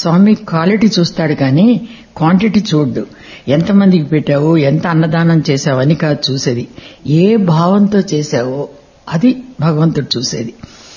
స్వామి quality చూస్తాడు కానీ quantity చూడ్డు ఎంతమందికి పెట్టావో ఎంత అన్నదానం చేశావో అని కాదు చూసేది ఏ భావంతో చేశావో అది భగవంతుడు చూసేది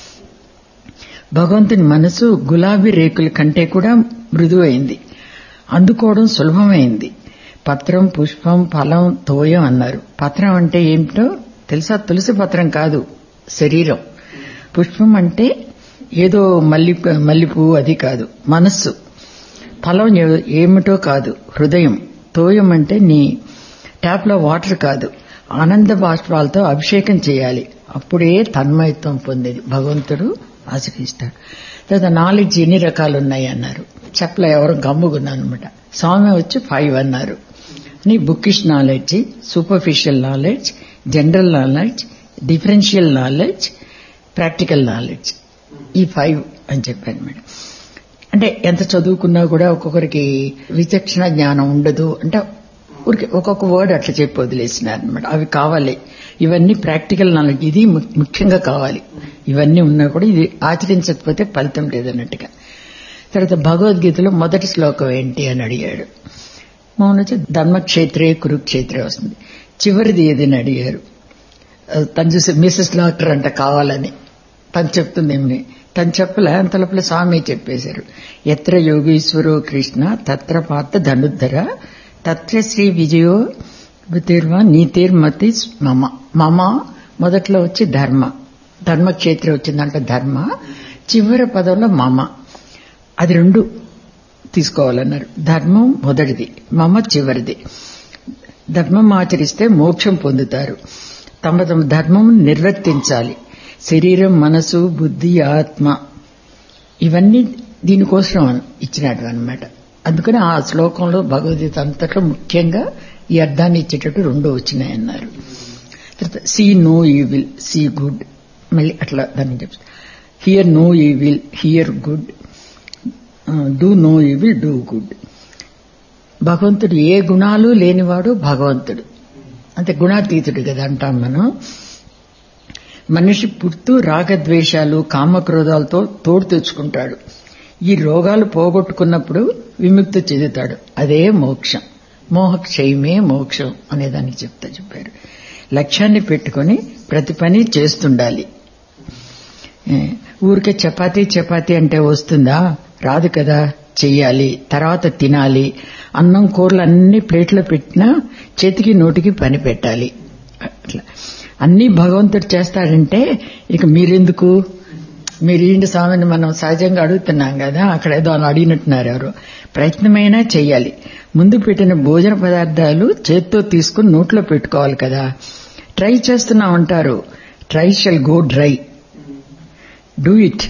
భగవంతుని మనసు గులాబీ రేకుల కంటే కూడా మృదువైంది అందుకోవడం సులభమైంది పత్రం పుష్పం ఫలం తోయం అన్నారు పత్రం అంటే ఏమిటో తెలుసా తులసి పత్రం కాదు శరీరం పుష్పం అంటే ఏదో మల్లి మల్లిపువ్వు అది కాదు మనస్సు ఫలం ఏ- ఏమిటో కాదు హృదయం తోయం అంటే నీ ట్యాప్లో వాటర్ కాదు ఆనంద బాష్పాలతో అభిషేకం చేయాలి అప్పుడే తన్మయత్వం పొందేది భగవంతుడు ఆశ్రయిస్తాడు తర్వాత నాలెడ్జ్ ఎన్ని రకాలు ఉన్నాయి అన్నారు చెప్పలే ఎవరు గమ్ముకున్నాను అనమాట స్వామి వచ్చి ఫైవ్ అన్నారు నీ bookish knowledge superficial knowledge general knowledge differential knowledge practical knowledge ఈ ఫైవ్ అని చెప్పాను మేడం అంటే ఎంత చదువుకున్నా కూడా ఒక్కొక్కరికి విచక్షణ జ్ఞానం ఉండదు అంటే ఊరికి ఒక్కొక్క వర్డ్ అట్లా చెప్పి వదిలేసినారు అనమాట అవి కావాలి ఇవన్నీ ప్రాక్టికల్ నాలెడ్జ్ ఇది ము- ముఖ్యంగా కావాలి ఇవన్నీ ఉన్నా కూడా ఇది ఆచరించకపోతే ఫలితం లేదన్నట్టుగా తర్వాత భగవద్గీతలో మొదటి శ్లోకం ఏంటి అని అడిగాడు మౌన వచ్చి ధర్మక్షేత్రే కురుక్షేత్రే వస్తుంది చివరిది ఏదని అడిగారు ఆ, తను చూసి మిస్సెస్ డాక్టర్ అంట కావాలని తను చెప్తుంది ఏమి తను చెప్పలే అంత లోపల స్వామి చెప్పేశారు ఎత్ర యోగీశ్వరో కృష్ణ తత్ర పార్థ ధనుద్ధర తత్ర శ్రీ విజయో బుతిర్వ నీతిర్మతి మమ మమ మొదట్లో వచ్చి ధర్మ ధర్మక్షేత్రం వచ్చిందంట ధర్మ చివరి పదంలో మమ అది రెండు తీసుకోవాలన్నారు ధర్మం మొదటిది మమ చివరిది ధర్మం ఆచరిస్తే మోక్షం పొందుతారు తమ తమ ధర్మం నిర్వర్తించాలి శరీరం మనసు బుద్ధి ఆత్మ ఇవన్నీ దీనికోసం ఇచ్చినట్టు అనమాట అందుకని ఆ శ్లోకంలో భగవద్గీత అంతట్లో ముఖ్యంగా ఈ అర్థాన్ని ఇచ్చేటట్టు రెండు వచ్చినాయన్నారు తర్వాత see no evil see good మళ్ళీ అట్లా దాన్ని చెప్తా hear no evil hear good do no evil do good భగవంతుడు ఏ గుణాలు లేనివాడు భగవంతుడు అంటే గుణాతీతుడు కదా అంటాం మనం మనిషి పుట్టు రాగద్వేషాలు కామక్రోధాలతో తోడు తెచ్చుకుంటాడు ఈ రోగాలు పోగొట్టుకున్నప్పుడు విముక్తి చెందుతాడు అదే మోక్షం మోహక్షయమే మోక్షం అనేదానికి చెప్తా చెప్పారు లక్ష్యాన్ని పెట్టుకొని ప్రతి పని చేస్తుండాలి ఏ, ఊరికే చపాతీ చపాతీ అంటే వస్తుందా రాదు కదా చెయ్యాలి తర్వాత తినాలి అన్నం కూరలు అన్ని ప్లేట్లో పెట్టినా చేతికి నోటికి పని పెట్టాలి అట్లా అన్ని భగవంతుడు చేస్తాడంటే ఇక మీరెందుకు మీరు ఏంటి స్వామిని మనం సహజంగా అడుగుతున్నాం కదా అక్కడ ఏదో అని అడిగినట్టున్నారు ఎవరు ప్రయత్నమైనా చెయ్యాలి ముందు పెట్టిన భోజన పదార్థాలు చేత్తో తీసుకుని నోట్లో పెట్టుకోవాలి కదా ట్రై చేస్తున్నాం అంటారు try shall go dry do it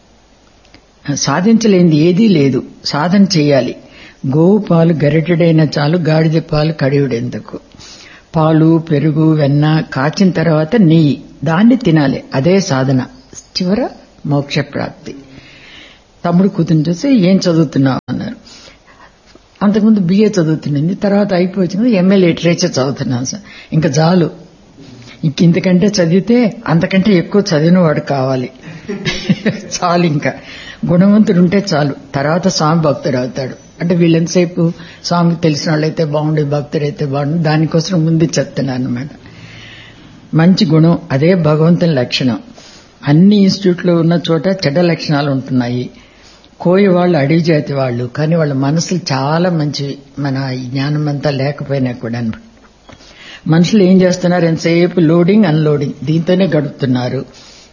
సాధించలేనిది ఏదీ లేదు సాధన చేయాలి గోవు పాలు గరిటెడైన చాలు గాడిద పాలు కడియుడెందుకు పాలు పెరుగు వెన్న కాచిన తర్వాత నెయ్యి దాన్ని తినాలి అదే సాధన చివర మోక్ష ప్రాప్తి తమ్ముడు కూతురు చూసి ఏం చదువుతున్నావు అన్నారు అంతకుముందు బిఏ చదువుతున్నది తర్వాత అయిపోయింది ఎంఏ లిటరేచర్ చదువుతున్నాను సార్ ఇంకా చాలు ఇంక ఇంతకంటే చదివితే అంతకంటే ఎక్కువ చదివిన వాడు కావాలి చాలు ఇంకా గుణవంతుడు ఉంటే చాలు తర్వాత స్వామి భక్తుడు అవుతాడు అంటే వీళ్ళెంతసేపు స్వామికి తెలిసిన వాళ్ళైతే బాగుండే భక్తుడు అయితే బాగుండు దానికోసం ముందు చెప్తున్నాను అనమాట మంచి గుణం అదే భగవంతుని లక్షణం అన్ని ఇన్స్టిట్యూట్లో ఉన్న చోట చెడ్డ లక్షణాలు ఉంటున్నాయి కోయి వాళ్ళు అడవి జాతి వాళ్ళు కానీ వాళ్ళ మనసులు చాలా మంచివి మన ఈ జ్ఞానం అంతా లేకపోయినా కూడా మనుషులు ఏం చేస్తున్నారు ఎంతసేపు లోడింగ్ అన్లోడింగ్ దీంతోనే గడుపుతున్నారు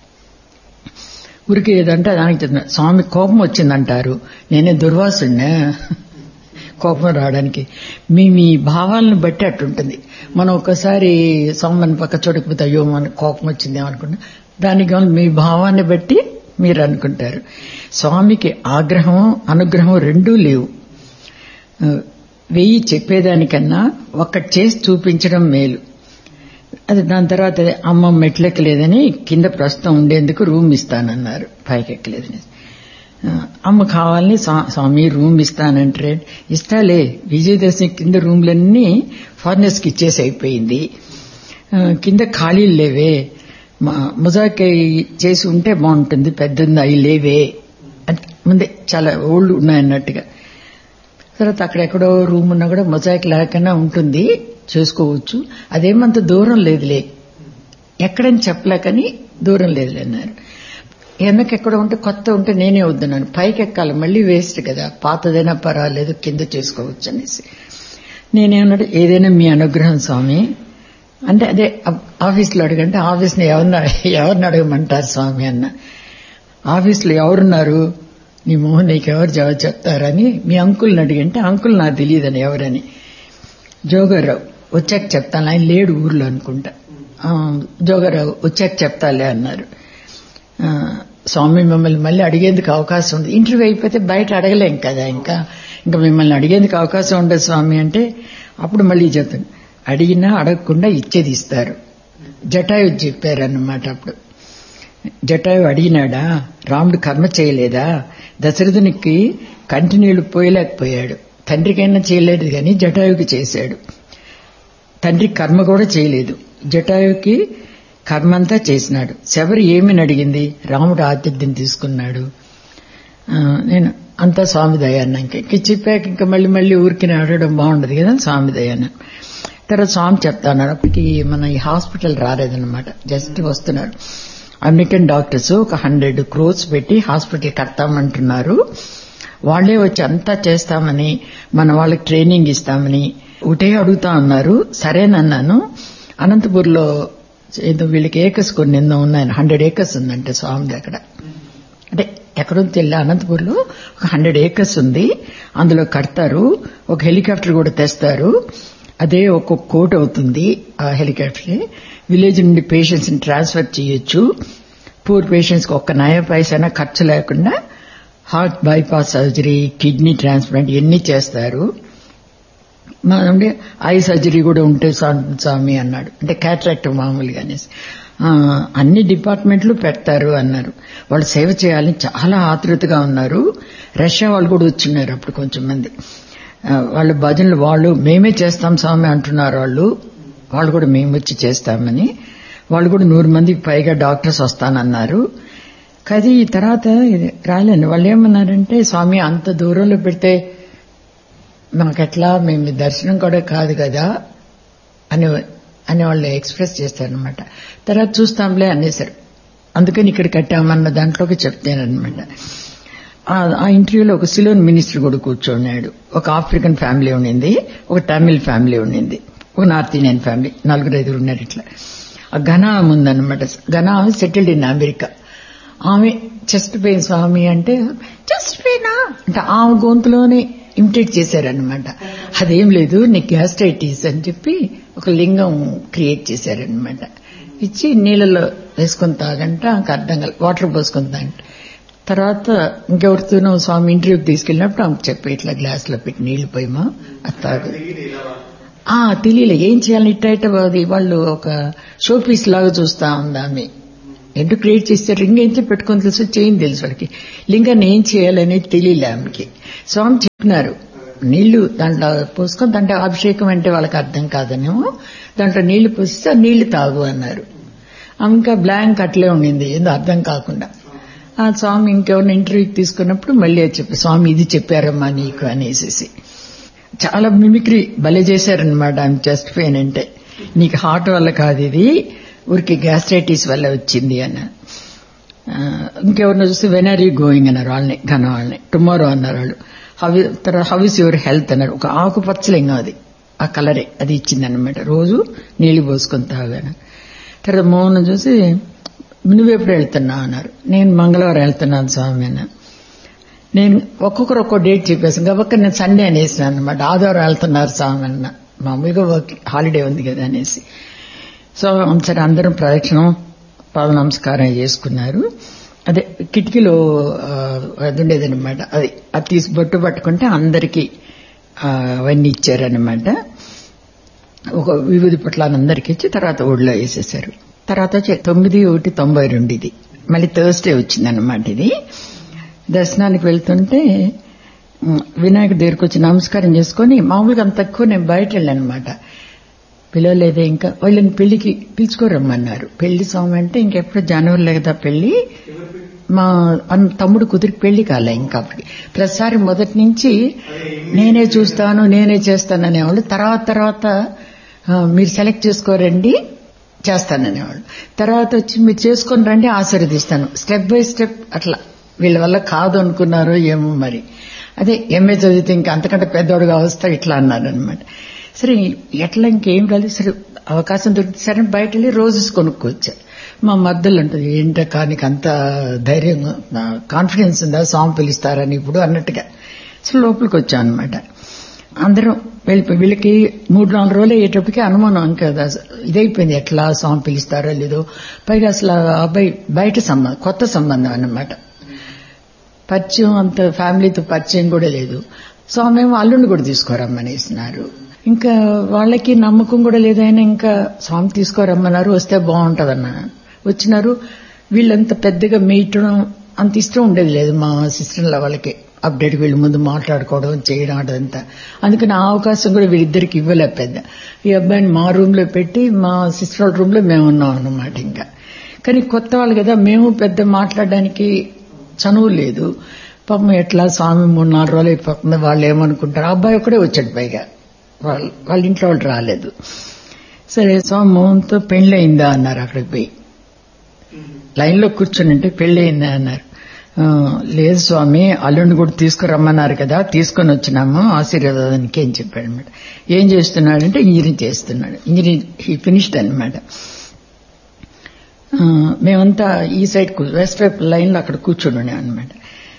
ఊరికి ఏదంటే దానికి చెప్తున్నారు స్వామి కోపం వచ్చిందంటారు నేనే దుర్వాసుడినే కోపం రావడానికి మీ మీ భావాలను బట్టి అట్టుంటుంది మనం ఒక్కసారి స్వామిని పక్క చూడకపోతే అయ్యో మన కోపం వచ్చింది అనుకుంటా దానికి గాను మీ భావాన్ని బట్టి మీరు అనుకుంటారు స్వామికి ఆగ్రహం అనుగ్రహం రెండూ లేవు ఆ, వెయ్యి చెప్పేదానికన్నా ఒక్కటి చేసి చూపించడం మేలు అది దాని తర్వాత అదే అమ్మ మెట్లెక్కలేదని కింద ప్రస్తుతం ఉండేందుకు రూమ్ ఇస్తానన్నారు పైకి ఎక్కలేదని ఆ, అమ్మ కావాలని స్వా- స్వామి రూమ్ ఇస్తానంటే ఇస్తాలే విజయదశమి కింద రూమ్లన్నీ ఫారినర్స్కి ఇచ్చేసి అయిపోయింది ఆ, కింద ఖాళీలు లేవే మ- ముజాకి చేసి ఉంటే బాగుంటుంది పెద్దది అవి లేవే అని ముందే చాలా ఓల్డ్ ఉన్నాయన్నట్టుగా తర్వాత అక్కడెక్కడో రూమ్ ఉన్నా కూడా మొజాయిక్ లేకన్నా ఉంటుంది చేసుకోవచ్చు అదేమంత దూరం లేదులే ఎక్కడని చెప్పలేకని దూరం లేదులే అన్నారు వెనక ఎక్కడ ఉంటే కొత్త ఉంటే నేనే వద్దన్నాను పైకి ఎక్కాలి మళ్ళీ వేస్ట్ కదా పాతదైనా పర్వాలేదు కింద చేసుకోవచ్చు అనేసి నేనేమన్నాడు ఏదైనా మీ అనుగ్రహం స్వామి అంటే అదే ఆఫీస్లో అడగంటే ఆఫీస్ని ఎవరిని ఎవరిని అడగమంటారు స్వామి అన్న ఆఫీస్లో ఎవరున్నారు నీ మోహన్ నీకు ఎవరు జవాబు చెప్తారని మీ అంకుల్ని అడిగంటే అంకుల్ నాకు తెలియదని ఎవరని జోగారావు వచ్చాక చెప్తాను ఆయన లేడు ఊర్లో అనుకుంటా జోగారావు వచ్చాక చెప్తాలే అన్నారు స్వామి మిమ్మల్ని మళ్ళీ అడిగేందుకు అవకాశం ఉంది ఇంటర్వ్యూ అయిపోతే బయట అడగలేం కదా ఇంకా ఇంకా మిమ్మల్ని అడిగేందుకు అవకాశం ఉండదు స్వామి అంటే అప్పుడు మళ్ళీ చెప్తాను అడిగినా అడగకుండా ఇచ్చేది ఇస్తారు జటాయు చెప్పారన్నమాట అప్పుడు జటాయు అడిగినాడా రాముడు కర్మ చేయలేదా దశరథునికి కంటి నీళ్లు పోయలేకపోయాడు తండ్రికైనా చేయలేదు కానీ జటాయుకి చేశాడు తండ్రి కర్మ కూడా చేయలేదు జటాయుకి కర్మంతా చేసినాడు శబరి ఏమని అడిగింది రాముడు ఆతిథ్యం తీసుకున్నాడు నేను అంతా స్వామి దయాన్న ఇంక చెప్పాక ఇంకా మళ్ళీ మళ్ళీ ఊరికి అడగడం బాగుండదు కదా స్వామి దయాన్న తర్వాత స్వామి చెప్తాను అప్పటికి మన ఈ హాస్పిటల్ రాలేదన్నమాట జస్ట్ వస్తున్నారు అమెరికన్ డాక్టర్స్ ఒక హండ్రెడ్ క్రోర్స్ పెట్టి హాస్పిటల్ కడతామంటున్నారు వాళ్లే వచ్చి అంతా చేస్తామని మన వాళ్ళకి ట్రైనింగ్ ఇస్తామని ఒకటే అడుగుతా ఉన్నారు సరేనన్నాను అనంతపూర్లో ఏదో వీళ్ళకి ఏకర్స్ కొన్ని ఎన్నో ఉన్నాయి హండ్రెడ్ ఏకర్స్ ఉందంటే స్వామిది అక్కడ అంటే ఎక్కడో తెల్ల అనంతపూర్లో ఒక హండ్రెడ్ ఏకర్స్ ఉంది అందులో కడతారు ఒక హెలికాప్టర్ కూడా తెస్తారు అదే ఒక్కొక్క కోట్ అవుతుంది ఆ హెలికాప్టర్ విలేజ్ నుండి పేషెంట్స్ ని ట్రాన్స్ఫర్ చేయొచ్చు పూర్ పేషెంట్స్ కి ఒక్క నయ పైసైనా ఖర్చు లేకుండా heart bypass surgery kidney transplant ఇవన్నీ చేస్తారు అంటే ఐ సర్జరీ కూడా ఉంటే స్వామి అన్నాడు అంటే క్యాట్రాక్ట్ మామూలుగా అనేసి అన్ని డిపార్ట్మెంట్లు పెడతారు అన్నారు వాళ్ళు సేవ చేయాలని చాలా ఆతృతగా ఉన్నారు రష్యా వాళ్ళు కూడా వచ్చిన్నారు అప్పుడు కొంచెం మంది వాళ్ళ భజనలు వాళ్ళు మేమే చేస్తాం స్వామి అంటున్నారు వాళ్ళు వాళ్ళు కూడా మేము వచ్చి చేస్తామని వాళ్ళు కూడా నూరు మందికి పైగా డాక్టర్స్ వస్తానన్నారు కానీ తర్వాత రాలేను వాళ్ళు ఏమన్నారంటే స్వామి అంత దూరంలో పెడితే మాకెట్లా మేము దర్శనం కూడా కాదు కదా అని అని వాళ్ళు ఎక్స్ప్రెస్ చేస్తారనమాట తర్వాత చూస్తాంలే అనేసారు అందుకని ఇక్కడ కట్టామన్న దాంట్లోకి చెప్తానమాట ఆ ఇంటర్వ్యూలో ఒక సిలోన్ మినిస్టర్ కూడా కూర్చున్నాడు ఒక ఆఫ్రికన్ ఫ్యామిలీ ఉండింది ఒక తమిళ్ ఫ్యామిలీ ఉండింది ఒక నార్త్ ఇండియన్ ఫ్యామిలీ నలుగురు ఐదుగురు ఉన్నారు ఇట్లా ఆ ఘనా ఉందన్నమాట ఘనా సెటిల్డ్ ఇన్ అమెరికా ఆమె చెస్ట్ పెయిన్ స్వామి అంటే చెస్ట్ పెయినా అంటే ఆమె గొంతులోనే ఇమిటేట్ చేశారనమాట అదేం లేదు నీకు గ్యాస్ట్రైటిస్ అని చెప్పి ఒక లింగం క్రియేట్ చేశారనమాట ఇచ్చి నీళ్ళలో వేసుకొని తాగంట ఆమెకు అర్థం కాదు వాటర్ పోసుకొని తాగంట తర్వాత ఇంకెవరితోనో స్వామి ఇంటర్వ్యూకి తీసుకెళ్ళినప్పుడు ఆమెకు చెప్పి ఇట్లా గ్లాసులో పెట్టి నీళ్లు పోయమా అది తాగు ఆ తెలియలే ఏం చేయాలని ఇట్ట ఇట్ట అది వాళ్ళు ఒక షో పీస్ లాగా చూస్తా ఉంది ఆమె ఎందుకు క్రియేట్ చేస్తే రింగ్ ఏం పెట్టుకొని తెలుసు చేయం తెలుసు వాడికి లింగాన్ని ఏం చేయాలనేది తెలియలే ఆమెకి స్వామి చెప్పినారు నీళ్లు దాంట్లో పోసుకొని దాంట్లో అభిషేకం అంటే వాళ్ళకి అర్థం కాదనేమో దాంట్లో నీళ్లు పోసిస్తే నీళ్లు తాగు అన్నారు ఇంకా బ్లాంక్ అట్లే ఉండింది ఏదో అర్థం కాకుండా ఆ స్వామి ఇంకెవరిని ఇంటర్వ్యూకి తీసుకున్నప్పుడు మళ్ళీ చెప్పి స్వామి ఇది చెప్పారమ్మా నీకు అనేసి చాలా మిమిక్రీ భలే చేశారనమాట ఆమె చెస్ట్ పెయిన్ అంటే నీకు హార్ట్ వల్ల కాదు ఇది ఊరికి గ్యాస్ట్రైటిస్ వల్ల వచ్చింది అన్న ఇంకెవరిని చూస్తే వెన్ ఆర్ యూ గోయింగ్ అన్నారు వాళ్ళని ఘన వాళ్ళని టుమారో అన్నారు వాళ్ళు హవి తర్వాత హౌ ఇస్ యువర్ హెల్త్ అన్నారు ఒక ఆకుపచ్చలింగం అది ఆ కలరే అది ఇచ్చిందనమాట రోజు నీళ్లు పోసుకొని తాగాను తర్వాత మోహన్ చూసి నువ్వెప్పుడు వెళ్తున్నావు అన్నారు నేను మంగళవారం వెళ్తున్నాను స్వామి అన్నాను నేను ఒక్కొక్కరు ఒక్కో డేట్ చెప్పేసాను కాబట్టి నేను సండే అనేసినాను అనమాట ఆదివారం వెళ్తున్నారు స్వామి అన్న మామూలుగా హాలిడే ఉంది కదా అనేసి సో సరే అందరం ప్రదక్షిణం పాద నమస్కారం చేసుకున్నారు అదే కిటికీలో అది ఉండేదన్నమాట అది అది తీసి బొట్టు పట్టుకుంటే అందరికీ అవన్నీ ఇచ్చారనమాట ఒక వివిధ పట్ల అందరికి ఇచ్చి తర్వాత ఒడిలో వేసేసారు తర్వాత తొమ్మిది ఒకటి తొంభై రెండు ఇది మళ్ళీ థర్స్డే వచ్చిందన్నమాట ఇది దర్శనానికి వెళ్తుంటే వినాయకుడి దగ్గరికి వచ్చి నమస్కారం చేసుకుని మామూలుగా అంత తక్కువ నేను బయట వెళ్ళానమాట పిలవలేదే ఇంకా వాళ్ళని పెళ్లికి పిలుచుకోరమ్మన్నారు పెళ్లి స్వామి అంటే ఇంకెప్పుడు జనవరిలో కదా పెళ్లి మా అన్న తమ్ముడు కుదిరికి పెళ్లి కాలే ఇంకా అప్పటికి ప్రతిసారి మొదటి నుంచి నేనే చూస్తాను నేనే చేస్తాను అనేవాళ్ళు తర్వాత తర్వాత ఆ, మీరు సెలెక్ట్ చేసుకోరండి చేస్తాననేవాళ్ళు తర్వాత వచ్చి మీరు చేసుకొని రండి ఆశీర్వదిస్తాను స్టెప్ బై స్టెప్ అట్లా వీళ్ళ వల్ల కాదు అనుకున్నారో ఏమో మరి అదే ఎంఏ చదివితే ఇంకా అంతకంటే పెద్దోడుగా వస్తా ఇట్లా అన్నారు అనమాట సరే ఎట్లా ఇంకేం కాదు సరే అవకాశం దొరికితే సరే బయట వెళ్ళి రోజెస్ కొనుక్కోవచ్చా మా మద్దలు ఉంటుంది ఏంటో కానీ అంత ధైర్యం కాన్ఫిడెన్స్ ఉందా సాంగ్ పిలుస్తారని ఇప్పుడు అన్నట్టుగా సో లోపలికి వచ్చాం అనమాట అందరం వెళ్ళిపోయి వీళ్ళకి మూడు నాలుగు రోజులు అయ్యేటప్పటికి అనుమానం ఇంకా అది ఇదైపోయింది ఎట్లా సాంగ్ పిలుస్తారో లేదో పైగా అసలు ఆ అబ్బాయి బయట సంబంధం కొత్త సంబంధం అన్నమాట పరిచయం అంత ఫ్యామిలీతో పరిచయం కూడా లేదు స్వామి ఏమో అల్లుండి కూడా తీసుకోరమ్మనేసినారు ఇంకా వాళ్ళకి నమ్మకం కూడా లేదైనా ఇంకా స్వామి తీసుకోరమ్మన్నారు వస్తే బాగుంటదన్న వచ్చినారు వీళ్ళంత పెద్దగా మేయటం అంత ఇష్టం ఉండేది లేదు మా సిస్టర్ల వాళ్ళకి అప్డేట్ వీళ్ళ ముందు మాట్లాడుకోవడం చేయడం అదంతా అందుకని ఆ అవకాశం కూడా వీళ్ళిద్దరికి ఇవ్వలే పెద్ద ఈ అబ్బాయిని మా రూమ్ లో పెట్టి మా సిస్టర్ వాళ్ళ రూమ్ లో మేము ఉన్నాం అన్నమాట ఇంకా కానీ కొత్త వాళ్ళు కదా మేము పెద్ద మాట్లాడడానికి చనువు లేదు పాపం ఎట్లా స్వామి మూడు నాలుగు రోజులు అయిపోతుంది వాళ్ళు ఏమనుకుంటారు ఆ అబ్బాయి ఒకడే వచ్చాడు పైగా వాళ్ళ వాళ్ళ ఇంట్లో వాళ్ళు రాలేదు సరే స్వామి మోహన్తో పెళ్ళయిందా అన్నారు అక్కడికి పోయి లైన్ లో కూర్చుని ఉంటే పెళ్ళయిందా అన్నారు "ఆ, లేదు స్వామి అల్లుండి కూడా తీసుకురమ్మన్నారు కదా తీసుకొని వచ్చినాము ఆశీర్వాదానికి ఏం చెప్పాడు అనమాట ఏం చేస్తున్నాడంటే ఇంజనీరింగ్ చేస్తున్నాడు ఇంజనీరింగ్ హీ ఫినిష్డ్ అనమాట ఆ, మేమంతా ఈ సైడ్ కూ- వెస్ట్ వైపు లైన్ లో అక్కడ కూర్చొని అనమాట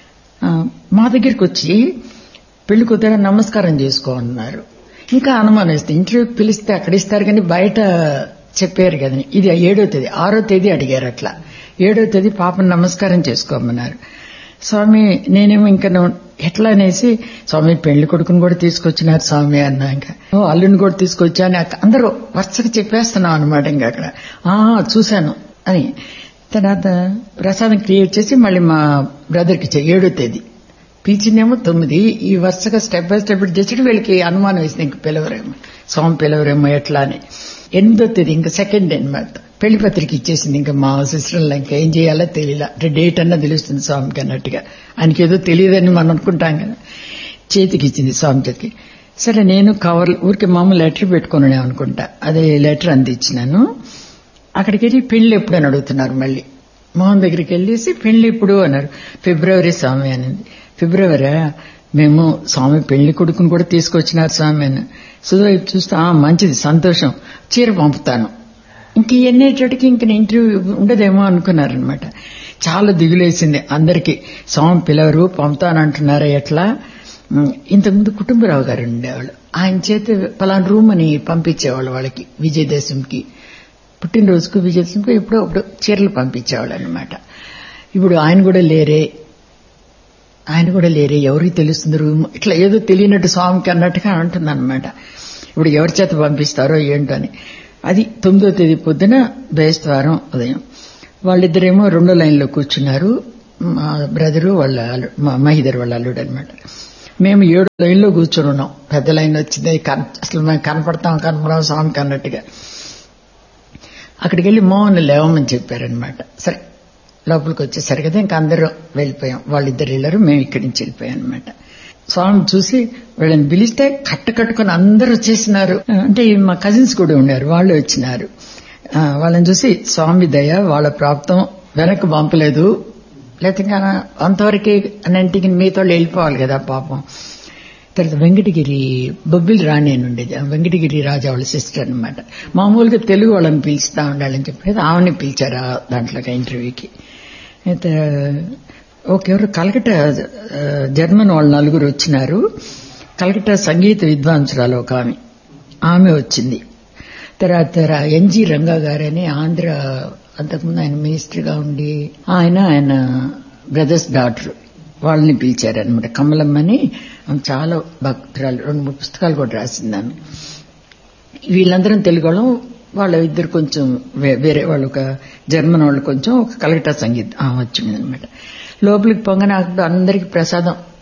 మా దగ్గరికి వచ్చి పెళ్లి కూతురు నమస్కారం చేసుకో అన్నారు ఇంకా అనుమానం వేస్తే ఇంటర్వ్యూకి పిలిస్తే అక్కడ ఇస్తారు కానీ బయట చెప్పారు కదా ఇది ఏడో తేదీ ఆరో తేదీ అడిగారు అట్లా ఏడో తేదీ పాపను నమస్కారం చేసుకోమన్నారు స్వామి నేనేమో ఇంకా నువ్వు ఎట్లా అనేసి స్వామి పెళ్లి కొడుకుని కూడా తీసుకొచ్చినారు స్వామి అన్నా ఇంకా "ఓ, అల్లుని కూడా తీసుకొచ్చా అని అక్క- అందరూ వరుసగా చెప్పేస్తున్నాం అనమాట ఇంకా అక్కడ ఆ చూశాను అని తర్వాత ప్రసాదం క్రియేట్ చేసి మళ్ళీ మా బ్రదర్కి ఇచ్చా ఏడో తేదీ పిలిచిందేమో తొమ్మిది ఈ వరుసగా స్టెప్ బై స్టెప్ చేసి వీళ్ళకి అనుమానం వేసింది ఇంక పిలవరేమో స్వామి పిలవరేమో ఎట్లా అని ఎనిమిదో తేదీ ఇంకా సెకండ్ అనమాట పెళ్లి పత్రిక ఇచ్చేసింది ఇంకా మా సిస్టర్లో ఇంకా ఏం చేయాలో తెలియలా అంటే డేట్ అన్నా తెలుస్తుంది స్వామికి అన్నట్టుగా ఆయనకి ఏదో తెలియదని మనం అనుకుంటాం కదా చేతికి ఇచ్చింది స్వామి చేతికి సరే నేను కవర్ ఊరికి మామూలు లెటర్ పెట్టుకుని అనుకుంటా అదే లెటర్ అందించినాను అక్కడికి వెళ్ళి పెళ్లి ఎప్పుడు అని అడుగుతున్నారు మళ్ళీ మోహన్ దగ్గరికి వెళ్ళేసి పెళ్లి ఎప్పుడు అన్నారు ఫిబ్రవరి స్వామి అనింది ఫిబ్రవరి మేము స్వామి పెళ్లి కొడుకుని కూడా తీసుకొచ్చినారు స్వామి అని సుధైపు చూస్తే "ఆ, మంచిది సంతోషం చీర పంపుతాను ఇంక ఎన్నేటటికి ఇంక ఇంటర్వ్యూ ఉండదేమో అనుకున్నారనమాట చాలా దిగులేసింది అందరికీ స్వామి పిలవరు పంపుతానంటున్నారా ఎట్లా ఉమ్, ఇంతకుముందు కుటుంబరావు గారు ఉండేవాళ్ళు ఆయన చేత పలానా రూమ్ అని పంపించేవాళ్ళు వాళ్ళకి విజయదశమికి పుట్టినరోజుకు విజయదశమికి ఎప్పుడో అప్పుడు చీరలు పంపించేవాళ్ళు అనమాట ఇప్పుడు ఆయన కూడా లేరే ఆయన కూడా లేరే ఎవరికి తెలుస్తుంది రూమ్ ఇట్లా ఏదో తెలియనట్టు స్వామికి అన్నట్టుగా అంటుంది అనమాట ఇప్పుడు ఎవరి చేత పంపిస్తారో ఏంటో అని అది తొమ్మిదో తేదీ పొద్దున బేస్తవారం ఉదయం వాళ్ళిద్దరేమో రెండో లైన్లో కూర్చున్నారు మా బ్రదరు వాళ్ళ అల్లు- మా మహిదర్ వాళ్ళ అల్లుడు అనమాట మేము ఏడు లైన్లో కూర్చొని ఉన్నాం పెద్ద లైన్ వచ్చింది కన్- అసలు మేము కనపడతాం కనపడాం స్వామికి అన్నట్టుగా అక్కడికి వెళ్ళి మోహన్ లేవమని చెప్పారనమాట సరే లోపలికి వచ్చేసరి కదా ఇంకా అందరూ వెళ్ళిపోయాం వాళ్ళిద్దరు వెళ్ళారు మేము ఇక్కడి నుంచి వెళ్ళిపోయాం అనమాట స్వామి చూసి వీళ్ళని పిలిస్తే కట్ట కట్టుకుని అందరూ వచ్చేసినారు అంటే మా కజిన్స్ కూడా ఉన్నారు వాళ్ళు వచ్చినారు ఆ, వాళ్ళని చూసి స్వామి దయ వాళ్ళ ప్రాప్తం వెనక్కి పంపలేదు లేకపోతే ఇంకా అంతవరకు అన్నింటికి మీతో వెళ్ళిపోవాలి కదా పాపం తర్వాత వెంకటగిరి బొబ్బిలి రాణి అని ఉండేది ఆ వెంకటగిరి రాజా వాళ్ళ సిస్టర్ అనమాట మామూలుగా తెలుగు వాళ్ళని పిలుస్తా ఉండాలని చెప్పేది ఆమెని పిలిచారు ఆ దాంట్లోకి ఇంటర్వ్యూకి అయితే ఒకెవరు కలకట్ట ఆ, జర్మన్ వాళ్ళు నలుగురు వచ్చినారు కలకట్ట సంగీత విద్వాంసురాలు ఒక ఆమె ఆమె వచ్చింది తర్వాత రా- ఎన్జి రంగా గారని ఆంధ్ర అంతకుముందు ఆయన మినిస్టర్గా ఉండి ఆయన ఆయన బ్రదర్స్ డాటర్ వాళ్ళని పిలిచారనమాట కమలమ్మని ఆమె చాలా భక్తురాలు రెండు మూడు పుస్తకాలు కూడా రాసిందాను వీళ్ళందరం తెలుగు వాళ్ళం వాళ్ళ ఇద్దరు కొంచెం వే- వేరే వాళ్ళు ఒక జర్మన్ వాళ్ళు కొంచెం ఒక కలకట్టా సంగీతం వచ్చింది అనమాట లోపలికి పొంగన అక్కడ అందరికి ప్రసాదం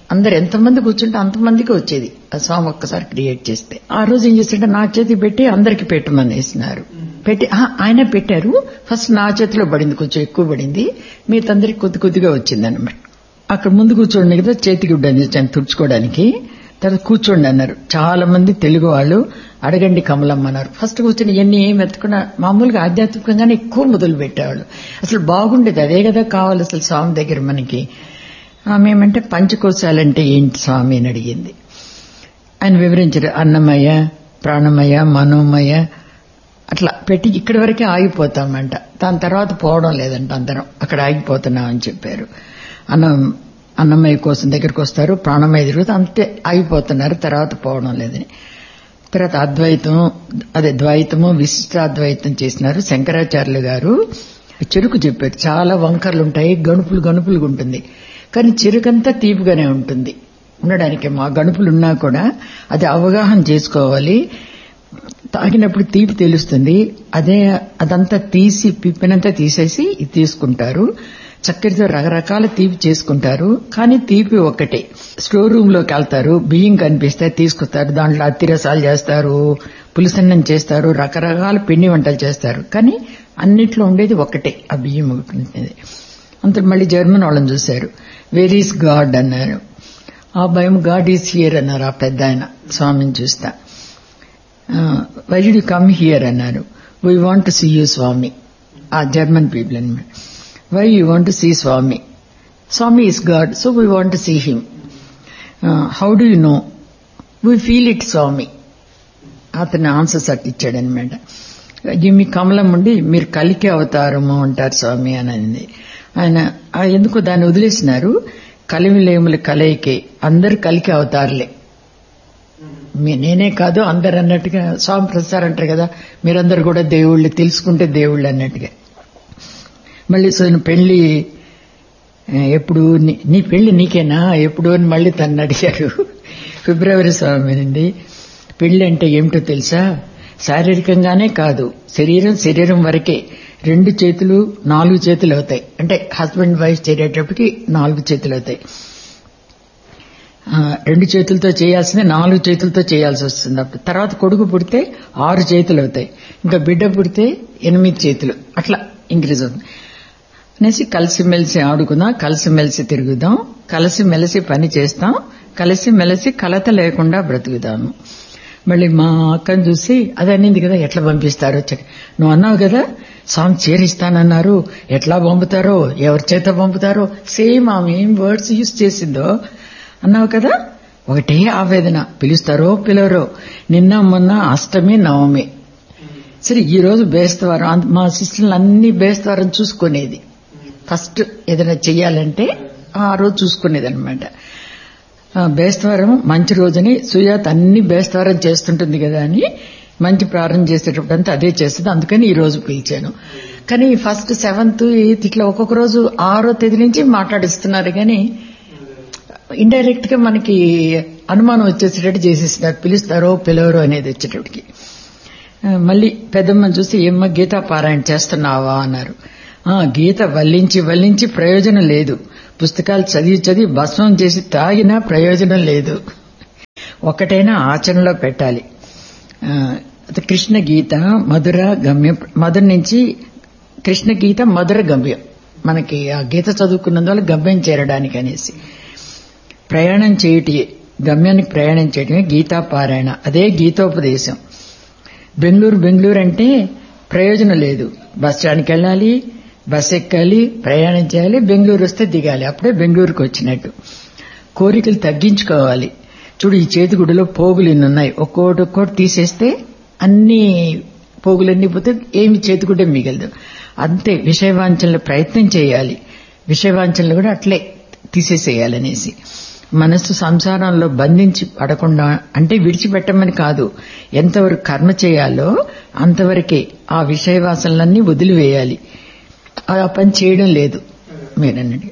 అందరు ఎంతమంది కూర్చుంటే అంతమందికి వచ్చేది ఆ స్వామి ఒక్కసారి క్రియేట్ చేస్తే ఆ రోజు ఏం చేస్తుంటే నా చేతి పెట్టి అందరికి పెట్టమని వేసినారు పెట్టి ఆ, ఆయన పెట్టారు ఫస్ట్ నా చేతిలో పడింది కొంచెం ఎక్కువ పడింది మీతందరికి కొద్ది కొద్దిగా వచ్చింది అనమాట అక్కడ ముందు కూర్చోండి కదా చేతికి గుడ్డ అందించాను తుడుచుకోవడానికి తర్వాత కూర్చోండి అన్నారు చాలా మంది తెలుగు వాళ్ళు అడగండి కమలమ్మ అన్నారు ఫస్ట్ కూర్చొని ఎన్ని ఏం ఎత్తుకున్నా మామూలుగా ఆధ్యాత్మికంగానే ఎక్కువ మొదలు పెట్టేవాళ్ళు అసలు బాగుండేది అదే కదా కావాలి అసలు స్వామి దగ్గర మనకి ఆమె ఏమంటే పంచకోశాలంటే ఏంటి స్వామి అని అడిగింది ఆయన వివరించారు అన్నమయ్య ప్రాణమయ మనోమయ అట్లా పెట్టి ఇక్కడి వరకే ఆగిపోతామంట దాని తర్వాత పోవడం లేదంట అందరం అక్కడ ఆగిపోతున్నాం అని చెప్పారు అన్నం అన్నమయ్య కోసం దగ్గరికి వస్తారు ప్రాణమయ తిరుగుతూ అంతే ఆగిపోతున్నారు తర్వాత పోవడం లేదని తర్వాత అద్వైతం అదే ద్వైతము విశిష్టాద్వైతం చేసినారు శంకరాచార్యులు గారు చెరుకు చెప్పారు చాలా వంకర్లు ఉంటాయి గణుపులు గణుపులుగా ఉంటుంది కానీ చెరుకంతా తీపిగానే ఉంటుంది ఉండడానికి మా గణుపులు ఉన్నా కూడా అది అవగాహన చేసుకోవాలి తాగినప్పుడు తీపి తెలుస్తుంది అదే అదంతా తీసి పిప్పినంతా తీసేసి ఇది తీసుకుంటారు చక్కెరతో రకరకాల తీపి చేసుకుంటారు కానీ తీపి ఒక్కటే స్టోర్ రూమ్ లోకి వెళ్తారు బియ్యం కనిపిస్తే తీసుకొస్తారు దాంట్లో అత్తిరసాలు చేస్తారు పులిసన్నం చేస్తారు రకరకాల పిండి వంటలు చేస్తారు కానీ అన్నిట్లో ఉండేది ఒక్కటే ఆ బియ్యం ఒకటి ఉంటుంది అంత మళ్ళీ జర్మన్ వాళ్ళని చూశారు వేర్ ఈస్ గాడ్ అన్నారు ఆ భయం గాడ్ ఈస్ హియర్ అన్నారు ఆ పెద్ద ఆయన స్వామిని చూస్తా వై డి కమ్ హియర్ అన్నారు we want to see you Swami ఆ జర్మన్ పీపుల్ అనమాట why you want to see Swami Swami is god so we want to see him how do you know we feel it Swami అతను answers at ఇచ్చాడనమాట ఇది మీ కమలం ఉండి మీరు కలికి అవతారము అంటారు స్వామి అని అంది ఆయన ఆ ఎందుకు దాన్ని వదిలేసినారు కలిమిలేములు కలయికే అందరు కలికి అవతారులే మీ- నేనే కాదు అందరు అన్నట్టుగా స్వామి ప్రసాద్ అంటారు కదా మీరందరు కూడా దేవుళ్ళు తెలుసుకుంటే దేవుళ్ళు అన్నట్టుగా మళ్ళీ సో పెళ్లి ఆ, ఎప్పుడు నీ- నీ పెళ్లి నీకేనా ఎప్పుడు అని మళ్ళీ తను అడిగారు ఫిబ్రవరి స్వామి నుండి పెళ్లి అంటే ఏమిటో తెలుసా శారీరకంగానే కాదు శరీరం శరీరం వరకే రెండు చేతులు నాలుగు చేతులు అవుతాయి అంటే హస్బెండ్ వైఫ్ చేరేటప్పటికి నాలుగు చేతులు అవుతాయి ఆ, రెండు చేతులతో చేయాల్సింది నాలుగు చేతులతో చేయాల్సి వస్తుంది అప్పుడు తర్వాత కొడుకు పుడితే ఆరు చేతులు అవుతాయి ఇంకా బిడ్డ పుడితే ఎనిమిది చేతులు అట్లా ఇంక్రీజ్ అవుతుంది అనేసి కలిసిమెలిసి ఆడుకుందాం కలిసిమెలిసి తిరుగుదాం కలిసిమెలిసి పని చేస్తాం కలిసిమెలిసి కలత లేకుండా బ్రతుకుదాము మళ్ళీ మా అక్కను చూసి అది అనింది కదా ఎట్లా పంపిస్తారో చె- నువ్వు అన్నావు కదా స్వామి చేరిస్తానన్నారు ఎట్లా పంపుతారో ఎవరి చేత పంపుతారో సేమ్ ఆమె ఏం వర్డ్స్ యూజ్ చేసిందో అన్నావు కదా ఒకటే ఆవేదన పిలుస్తారో పిలవరో నిన్న మొన్న అష్టమి నవమి సరే ఈ రోజు బేస్తవారం అంత- మా సిస్టర్లు అన్ని బేస్తవారం చూసుకునేది ఫస్ట్ ఏదైనా చెయ్యాలంటే ఆ రోజు చూసుకునేది అనమాట బేస్తవారం మంచి రోజుని సుజాత అన్ని బేస్తవారం చేస్తుంటుంది కదా అని మంచి ప్రారంభం చేసేటప్పుడు అంతా అదే చేస్తుంది అందుకని ఈ రోజు పిలిచాను కానీ ఫస్ట్ సెవెంత్ ఎయిత్ ఇట్లా ఒక్కొక్క రోజు ఆరో తేదీ నుంచి మాట్లాడిస్తున్నారు కానీ ఇండైరెక్ట్ గా మనకి అనుమానం వచ్చేసేటట్టు చేసేసినారు పిలుస్తారో పిలవరో అనేది వచ్చేటప్పటికి ఆ, మళ్ళీ పెద్దమ్మని చూసి ఏమ్మ గీతా పారాయణ చేస్తున్నావా అన్నారు ఆ గీత వల్లించి వల్లించి ప్రయోజనం లేదు పుస్తకాలు చదివి చదివి భస్మం చేసి తాగినా ప్రయోజనం లేదు ఒకటైనా ఆచరణలో పెట్టాలి ఆ, అది కృష్ణ గీత మధుర గమ్యం మధుర నుంచి కృష్ణ గీత మధుర గమ్యం మనకి ఆ గీత చదువుకున్నందువల్ల గమ్యం చేరడానికి అనేసి ప్రయాణం చేయటి గమ్యానికి ప్రయాణం చేయడమే గీతా పారాయణ అదే గీతోపదేశం బెంగళూరు బెంగళూరు అంటే ప్రయోజనం లేదు బస్ స్టాండ్కి వెళ్ళాలి బస్ ఎక్కాలి ప్రయాణం చేయాలి బెంగళూరు వస్తే దిగాలి అప్పుడే బెంగళూరుకు వచ్చినట్టు కోరికలు తగ్గించుకోవాలి చూడు ఈ చేతిగుడిలో పోగులు ఇన్ని ఉన్నాయి ఒక్కోటి ఒక్కోటి తీసేస్తే అన్ని పోగులన్నీ పోతే ఏమి చేతిగుడ్డ మిగలదు అంతే విషయవాంఛనలు ప్రయత్నం చేయాలి విషయవాంఛనలు కూడా అట్లే తీసేసేయాలనేసి మనస్సు సంసారంలో బంధించి పడకుండా అంటే విడిచిపెట్టమని కాదు ఎంతవరకు కర్మ చేయాలో అంతవరకే ఆ విషయవాసనలన్నీ వదిలివేయాలి ఆ పని చేయడం లేదు మీరన్నది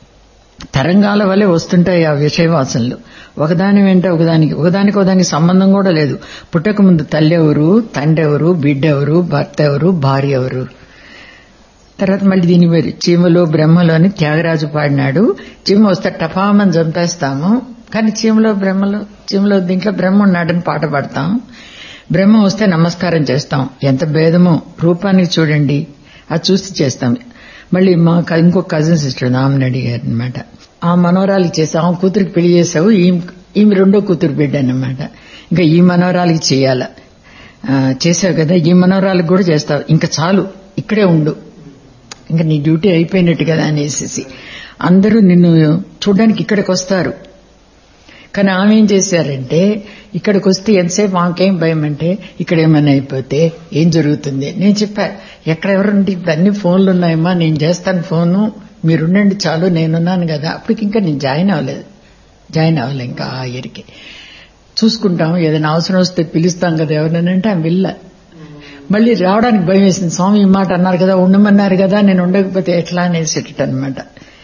తరంగాల వల్లే వస్తుంటాయి ఆ విషయవాసనలు ఒకదాని వెంట ఒకదానికి ఒకదానికి ఒకదానికి సంబంధం కూడా లేదు పుట్టక ముందు తల్లి ఎవరు తండ్రి ఎవరు బిడ్డ ఎవరు భర్త ఎవరు భార్య ఎవరు తర్వాత మళ్ళీ దీని పేరు చీమలో బ్రహ్మలో అని త్యాగరాజు పాడినాడు చీమ వస్తే టపామని చంపేస్తాము కానీ చీమలో బ్రహ్మలో చీమలో దీంట్లో బ్రహ్మ ఉన్నాడని పాట పాడతాం బ్రహ్మ వస్తే నమస్కారం చేస్తాం ఎంత భేదమో రూపానికి చూడండి అది చూసి చేస్తాం మళ్ళీ మా క- ఇంకో కజిన్ సిస్టర్ ఆమెను అడిగారు అనమాట ఆ మనవరాలికి చేసావు ఆమె కూతురికి పెళ్లి చేసావు ఈమె ఈమె రెండో కూతురు బిడ్డ అనమాట ఇంకా ఈ మనవరాలికి చేయాల ఆ, చేసావు కదా ఈ మనవరాలికి కూడా చేస్తావు ఇంకా చాలు ఇక్కడే ఉండు ఇంకా నీ డ్యూటీ అయిపోయినట్టు కదా అనేసి అందరూ నిన్ను చూడడానికి ఇక్కడికి వస్తారు కానీ ఆమె ఏం చేశారంటే ఇక్కడికి వస్తే ఎంతసేపు ఆమెకేం భయం అంటే ఇక్కడ ఏమైనా అయిపోతే ఏం జరుగుతుంది నేను చెప్పా ఎక్కడ ఎవరుంటే ఇప్పుడు అన్ని ఫోన్లు ఉన్నాయమ్మా నేను చేస్తాను ఫోను మీరుండండి చాలు నేనున్నాను కదా అప్పటికి ఇంకా నేను జాయిన్ అవ్వలేదు జాయిన్ అవ్వలే ఇంకా ఆ ఇయర్కి చూసుకుంటాం ఏదైనా అవసరం వస్తే పిలుస్తాం కదా ఎవరినంటే ఆమె వెళ్ళ మళ్ళీ రావడానికి భయం వేసింది స్వామి ఈ మాట అన్నారు కదా ఉండమన్నారు కదా నేను ఉండకపోతే ఎట్లా అనేసేటట్టు అనమాట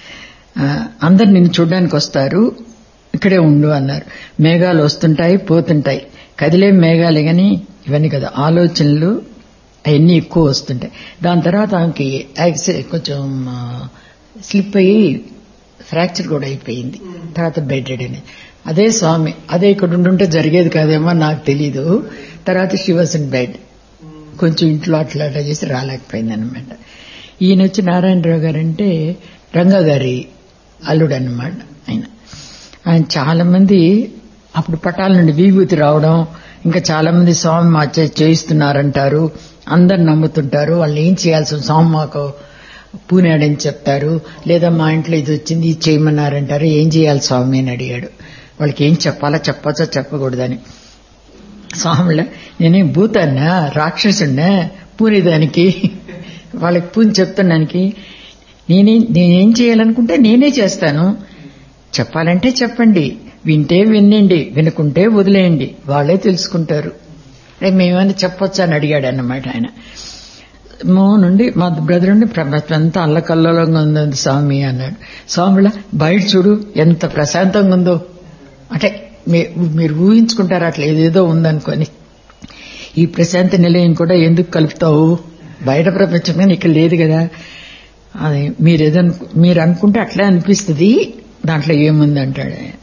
అందరు నిన్ను చూడడానికి వస్తారు ఇక్కడే ఉండు అన్నారు మేఘాలు వస్తుంటాయి పోతుంటాయి కదిలే మేఘాలే గాని ఇవన్నీ కదా ఆలోచనలు అవన్నీ ఎక్కువ వస్తుంటాయి దాని తర్వాత ఆమెకి యాక్సి కొంచెం ఆ, స్లిప్ అయ్యి ఫ్రాక్చర్ కూడా అయిపోయింది తర్వాత బెడ్ రెడీ అదే స్వామి అదే ఇక్కడ ఉండుంటే జరిగేది కాదేమో నాకు తెలీదు తర్వాత షీ వాజ్ ఇన్ బెడ్ కొంచెం ఇంట్లో అట్లా అట్లా చేసి రాలేకపోయింది అనమాట ఈయన వచ్చి నారాయణరావు గారు అంటే రంగా గారి అల్లుడు అనమాట ఆయన ఆయన చాలా మంది అప్పుడు పటాల నుండి విభూతి రావడం ఇంకా చాలా మంది స్వామి మా చే- చేయిస్తున్నారంటారు అందరు నమ్ముతుంటారు వాళ్ళు ఏం చేయాల్సి స్వామి మాకు పూనాడని చెప్తారు లేదా మా ఇంట్లో ఇది వచ్చింది ఇది చేయమన్నారంటారు ఏం చేయాలి స్వామి అని అడిగాడు వాళ్ళకి ఏం చెప్పాలా చెప్పచ్చా చెప్పకూడదని స్వాముల నేనేం భూతాన్నా రాక్షసున్నా పూనేదానికి వాళ్ళకి పూని చెప్తున్నానికి నేనే నేనేం చేయాలనుకుంటే నేనే చేస్తాను చెప్పాలంటే చెప్పండి వింటే వినండి వినుకుంటే వదిలేయండి వాళ్ళే తెలుసుకుంటారు అంటే మేమని చెప్పొచ్చా అని అడిగాడు అన్నమాట ఆయన మో నుండి మా బ్రదర్ నుండి ప్రపంచం అంతా అల్లకల్లోలంగా ఉంది స్వామి అన్నాడు స్వామిలా బయట చూడు ఎంత ప్రశాంతంగా ఉందో అంటే మీ- మీరు ఊహించుకుంటారు అట్లా ఏదేదో ఉందనుకొని ఈ ప్రశాంత నిలయం కూడా ఎందుకు కలుపుతావు బయట ప్రపంచం కానీ ఇక్కడ లేదు కదా అది మీరు ఏదను మీరు అనుకుంటే అట్లే అనిపిస్తుంది దాంట్లో ఏముంది అంటాడు ఆయన.